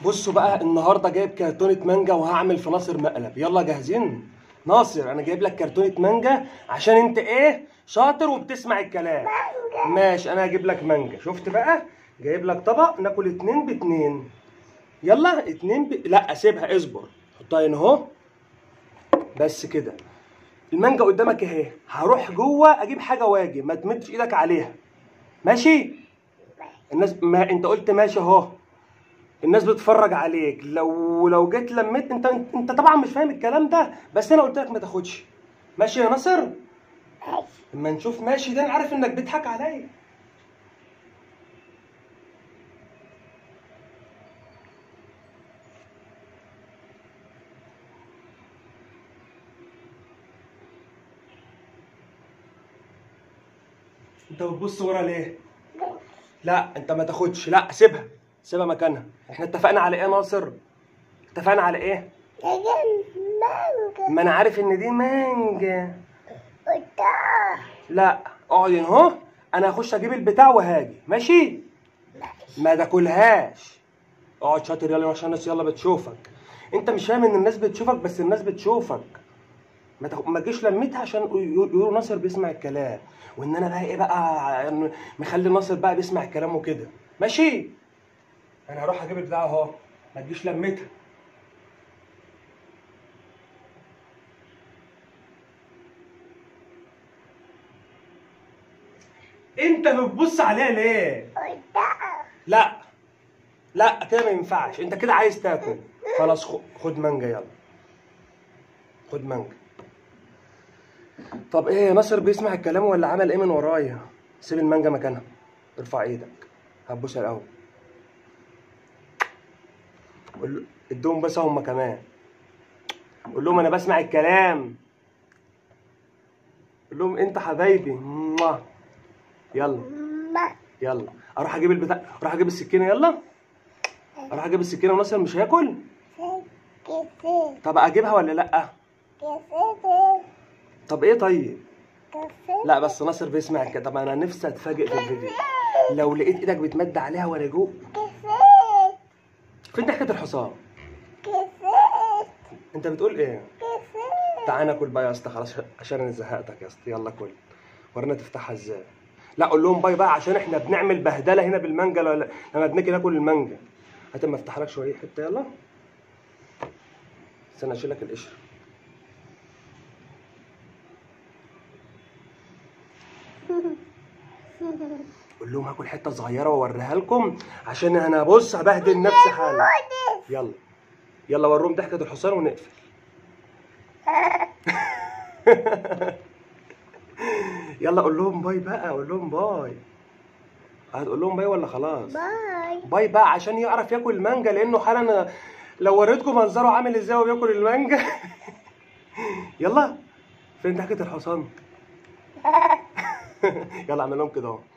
بصوا بقى النهارده جايب كرتونه مانجا وهعمل في ناصر مقلب يلا جاهزين ناصر انا جايب لك كرتونه مانجا عشان انت ايه شاطر وبتسمع الكلام ماشي انا هجيب لك مانجا شفت بقى جايب لك طبق ناكل اتنين باتنين يلا اتنين ب... لا سيبها اصبر حطها هنا اهو بس كده المانجا قدامك اهي هروح جوه اجيب حاجه واجي ما تمدش ايدك عليها ماشي الناس ما انت قلت ماشي اهو الناس بتتفرج عليك لو لو جيت لميت انت انت طبعا مش فاهم الكلام ده بس انا قلت لك ما تاخدش ماشي يا ناصر ماشي اما نشوف ماشي ده انا عارف انك بتضحك عليا انت بتبص ورا ليه لا انت ما تاخدش لا سيبها سيبها مكانها احنا اتفقنا على ايه يا ناصر اتفقنا على ايه لكن مانجا ما انا عارف ان دي مانجا قطع لا اقعد هنا اهو انا هخش اجيب البتاع وهاجي ماشي ما تاكلهاش اقعد شاطر يلا عشان الناس يلا بتشوفك انت مش فاهم ان الناس بتشوفك بس الناس بتشوفك ما تاخ- ما تجيش لميتها عشان يقول- يقولوا ناصر بيسمع الكلام وان انا بقى ايه بقى مخلي ناصر بقى بيسمع الكلام وكده ماشي انا هروح اجيب البتاع اهو ما تجيش لميتها انت بتبص عليها ليه قطع لا لا كده ما ينفعش انت كده عايز تاكل خلاص خ- خد مانجا يلا خد مانجا طب ايه ناصر بيسمع الكلام ولا عمل ايه من ورايا سيب المانجا مكانها ارفع ايدك هتبوسها الاول قول له ادوهم بس هم كمان قول لهم انا بسمع الكلام قول لهم انت حبايبي موah. يلا ما يلا اروح اجيب البتاع اروح اجيب السكينه يلا اروح اجيب السكينه وناصر مش هياكل كيسي طب اجيبها ولا لا كيسي طب ايه طيب كيسي لا بس ناصر بيسمع كده طب انا نفسي اتفاجئ في الفيديو لو لقيت ايدك بتمد عليها وانا جوه كيسي فين ضحكه الحصان كيسي انت بتقول ايه كيسي تعالى ناكل بقى يا اسطى خلاص عشان انا زهقتك يا اسطى يلا كل ورينا تفتحها ازاي لا قول لهم باي بقى عشان احنا بنعمل بهدله هنا بالمانجا ولا لما بنيجي ناكل المانجا هات اما افتح لك شويه حته يلا استنى اشيل لك القشر قول لهم هاكل حته صغيره واوريها لكم عشان انا بص هبهدل نفسي حالا يلا يلا وريهم ضحكه الحصان ونقفل يلا قول لهم باي بقى قول لهم باي هتقول لهم باي ولا خلاص باي باي بقى عشان يعرف ياكل المانجا لانه حالا لو وريتكم منظره عامل ازاي وهو بياكل المانجا يلا فين ضحكه الحصان يلا اعمل لهم كده اهو